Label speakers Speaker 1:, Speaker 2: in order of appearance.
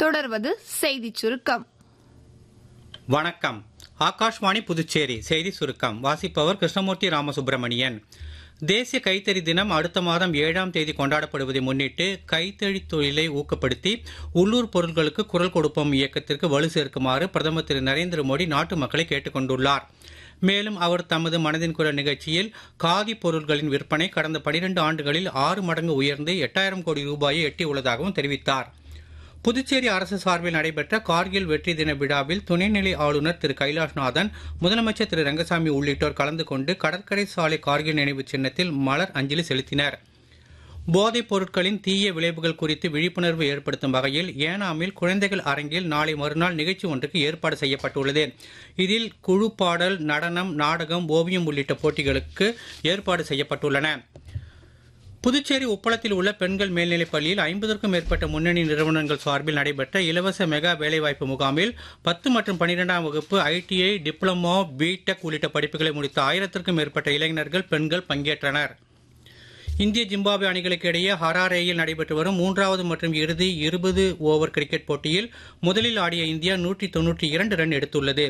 Speaker 1: தொடர்வது செய்திச் சுருக்கம்
Speaker 2: வணக்கம் ஆகாஷ்வாணி புதுச்சேரி செய்தி சுருக்கம் வாசிப்பவர் கிருஷ்ணமூர்த்தி ராமசுப்பிரமணியன் தேசிய கைத்தறி தினம் அடுத்த மாதம் ஏழாம் தேதி கொண்டாடப்படுவதை முன்னிட்டு கைத்தறி தொழிலை ஊக்கப்படுத்தி உள்ளூர் பொருட்களுக்கு குரல் கொடுப்போம் இயக்கத்திற்கு வலு சேர்க்குமாறு பிரதமர் திரு நரேந்திர மோடி நாட்டு மக்களை கேட்டுக் கொண்டுள்ளார் மேலும் அவர் தமது மனதின் குரல் நிகழ்ச்சியில் காதி பொருட்களின் விற்பனை கடந்த 12 ஆண்டுகளில் ஆறு மடங்கு உயர்ந்து எட்டாயிரம் கோடி ரூபாயை எட்டியுள்ளதாகவும் தெரிவித்தார் புதுச்சேரி அரசு சார்பில் நடைபெற்ற கார்கில் வெற்றி தின விழாவில் துணைநிலை ஆளுநர் திரு கைலாஷ்நாதன் முதலமைச்சர் திரு ரங்கசாமி உள்ளிட்டோர் கலந்து கொண்டு கடற்கரை சாலை கார்கில் நினைவு சின்னத்தில் மலர் அஞ்சலி செலுத்தினர் போதைப் பொருட்களின் தீய விளைவுகள் குறித்து விழிப்புணர்வு ஏற்படுத்தும் வகையில் ஏனாமில் குழந்தைகள் அரங்கில் நாளை மறுநாள் நிகழ்ச்சி ஒன்றுக்கு ஏற்பாடு செய்யப்பட்டுள்ளது இதில் குழு பாடல் நடனம் நாடகம் ஓவியம் உள்ளிட்ட போட்டிகளுக்கு ஏற்பாடு செய்யப்பட்டுள்ளன புதுச்சேரி உப்பளத்தில் உள்ள பெண்கள் மேல்நிலைப் பள்ளியில் ஐம்பதற்கும் மேற்பட்ட முன்னணி நிறுவனங்கள் சார்பில் நடைபெற்ற இலவச மெகா வேலைவாய்ப்பு முகாமில் பத்து மற்றும் பன்னிரெண்டாம் வகுப்பு ஐடிஐ டிப்ளமோ பிடெக் உள்ளிட்ட படிப்புகளை முடித்த ஆயிரத்திற்கும் மேற்பட்ட இளைஞர்கள் பெண்கள் பங்கேற்றனர் இந்திய ஜிம்பாப்வே அணிகளுக்கு இடையே ஹராரேயில் நடைபெற்று வரும் மூன்றாவது மற்றும் இறுதி இருபது ஓவர் கிரிக்கெட் போட்டியில் முதலில் ஆடிய இந்தியா நூற்றி தொன்னூற்றி இரண்டு ரன் எடுத்துள்ளது